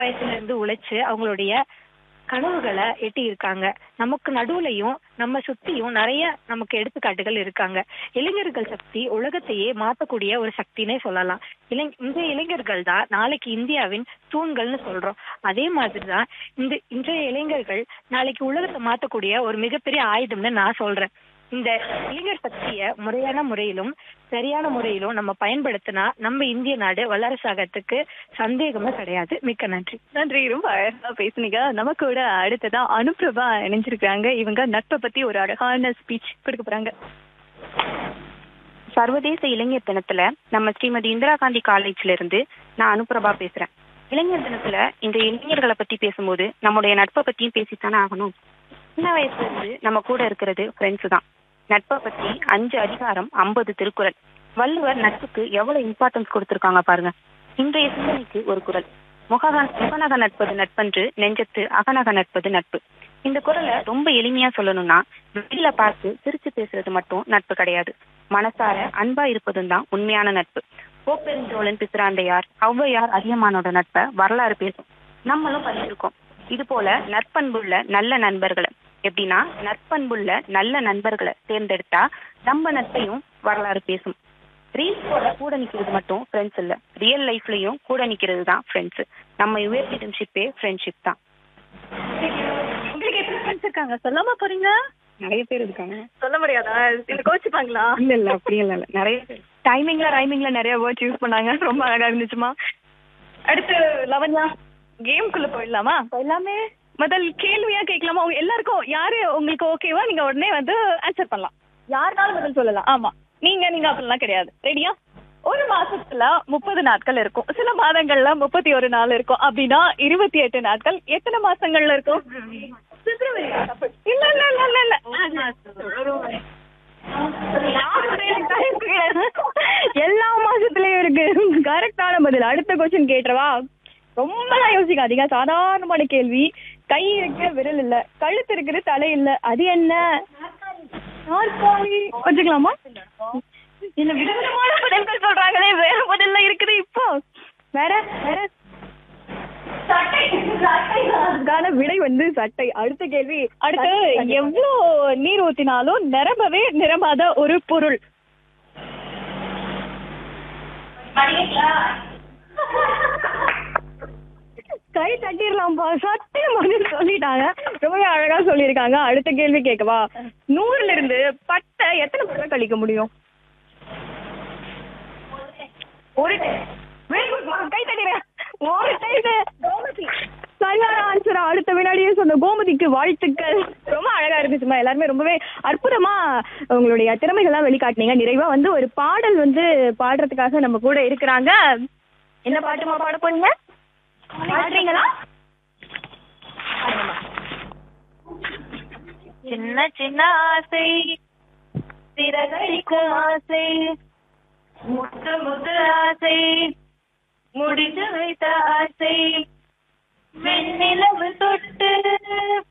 வயசுல இருந்து உழைச்சு அவங்களுடைய கனவுகளை எட்டி இருக்காங்க நமக்கு நடுவுலயும் நம்ம சுத்தியும் நிறைய நமக்கு எடுத்துக்காட்டுகள் இருக்காங்க இளைஞர்கள் சக்தி உலகத்தையே மாத்தக்கூடிய ஒரு சக்தினே சொல்லலாம் இளை இந்த இளைஞர்கள் தான் நாளைக்கு இந்தியாவின் தூண்கள்னு சொல்றோம் அதே மாதிரிதான் இந்த இன்றைய இளைஞர்கள் நாளைக்கு உலகத்தை மாத்தக்கூடிய ஒரு மிகப்பெரிய ஆயுதம்னு நான் சொல்றேன் இந்த இளைஞர் சக்திய முறையான முறையிலும் சரியான முறையிலும் நம்ம பயன்படுத்தினா நம்ம இந்திய நாடு வல்லரசாகத்துக்கு சந்தேகமே கிடையாது மிக்க நன்றி நன்றி ரொம்ப அழகா பேசுனீங்க நம்ம கூட அடுத்ததா அனுப்பிரபா இணைஞ்சிருக்காங்க இவங்க நட்பை பத்தி ஒரு அழகான ஸ்பீச் கொடுக்க போறாங்க சர்வதேச இளைஞர் தினத்துல நம்ம ஸ்ரீமதி இந்திரா காந்தி காலேஜ்ல இருந்து நான் அனுப்பிரபா பேசுறேன் இளைஞர் தினத்துல இந்த இளைஞர்களை பத்தி பேசும்போது நம்முடைய நட்பை பத்தியும் பேசித்தானே ஆகணும் சின்ன வயசுல இருந்து நம்ம கூட இருக்கிறது ஃப்ரெண்ட்ஸ் தான் நட்பை பத்தி அஞ்சு அதிகாரம் ஐம்பது திருக்குறள் வள்ளுவர் நட்புக்கு எவ்வளவு இம்பார்ட்டன்ஸ் கொடுத்திருக்காங்க பாருங்க இன்றைய சிந்தனைக்கு ஒரு குரல் முகக முகநக நட்பது நட்பன்று நெஞ்சத்து அகநக நட்பது நட்பு இந்த குரலை ரொம்ப எளிமையா சொல்லணும்னா வெளியில பார்த்து சிரிச்சு பேசுறது மட்டும் நட்பு கிடையாது மனசார அன்பா இருப்பதும் தான் உண்மையான நட்பு கோப்பெருஞ்சோழன் பிசிராந்தையார் ஔவையார் அதியமானோட நட்பை வரலாறு பேசும் நம்மளும் படிச்சிருக்கோம் இது போல நற்பண்புள்ள நல்ல நண்பர்களை எப்படின்னா நற்பண்புள்ள நல்ல நண்பர்களை தேர்ந்தெடுத்தா நம்ம நட்பையும் வரலாறு பேசும் ரீல்ஸ் போல கூட நிக்கிறது மட்டும் ஃப்ரெண்ட்ஸ் இல்ல ரியல் லைஃப்லயும் கூட நிக்கிறது தான் ஃப்ரெண்ட்ஸ் நம்ம ரிலேஷன்ஷிப்பே ஃப்ரெண்ட்ஷிப் தான் உங்களுக்கு எத்தனை ஃப்ரெண்ட்ஸ் இருக்காங்க சொல்லாம போறீங்க நிறைய பேர் இருக்காங்க சொல்ல முடியாதா இது கோச்சுப்பாங்களா இல்ல இல்ல அப்படியே இல்ல நிறைய பேர் டைமிங்ல ரைமிங்ல நிறைய வேர்ட்ஸ் யூஸ் பண்ணாங்க ரொம்ப அழகா இருந்துச்சுமா அடுத்து லவன்யா கேம்குள்ள போயிடலாமா எல்லாமே முதல் கேள்வியா கேட்கலாமா உங்க எல்லாருக்கும் யாரு உங்களுக்கு ஓகேவா நீங்க உடனே வந்து ஆன்சர் பண்ணலாம் யாருனாலும் பதில் சொல்லலாம் ஆமா நீங்க நீங்க அப்படிலாம் கிடையாது ரெடியா ஒரு மாசத்துல முப்பது நாட்கள் இருக்கும் சில மாதங்கள்ல முப்பத்தி ஒரு நாள் இருக்கும் அப்படின்னா இருபத்தி எட்டு நாட்கள் எத்தனை மாசங்கள்ல இருக்கும் பிப்ரவரி தப்பு. இல்ல இல்ல இல்ல இல்ல இல்ல எல்லா மாசத்துலயும் இருக்கு கரெக்டான பதில் அடுத்த கொஸ்டின் கேட்டுறவா ரொம்ப யோசிக்காதீங்க சாதாரணமான கேள்வி கை இருக்கு விரல் இல்ல கழுத்து இருக்குது தலை இல்ல அது என்ன நாற்காலி வச்சுக்கலாமா என்ன விதவிதமான பதில்கள் சொல்றாங்களே வேற பதில்ல இருக்குது இப்போ வேற வேற சட்டை அதுக்கான விடை வந்து சட்டை அடுத்த கேள்வி அடுத்து எவ்வளவு நீர் ஊத்தினாலும் நிரம்பவே நிரம்பாத ஒரு பொருள் கை தட்டிடலாம்பா சட்டை பதில் சொல்லிட்டாங்க ரொம்பவே அழகா சொல்லியிருக்காங்க அடுத்த கேள்வி கேட்கவா நூறுல இருந்து பட்டை எத்தனை முறை கழிக்க முடியும் ஒரு time. Very good, ma'am. கை தட்டிடுறேன் ஒரு டைம் கோமதி சரியான ஆன்சர் அடுத்த வினாடியே சொன்ன கோமதிக்கு வாழ்த்துக்கள் ரொம்ப அழகா இருந்துச்சுமா எல்லாருமே ரொம்பவே அற்புதமா உங்களுடைய திறமைகள்லாம் வெளிக்காட்டினீங்க நிறைவா வந்து ஒரு பாடல் வந்து பாடுறதுக்காக நம்ம கூட இருக்கிறாங்க என்ன பாட்டுமா பாட போறீங்க பாடுறீங்களா சின்ன சின்ன ஆசை சிறகடிக்கும் ஆசை முத்து முத்து ஆசை முடிச்சு வைத்த ஆசை வெண்ணிலவு தொட்டு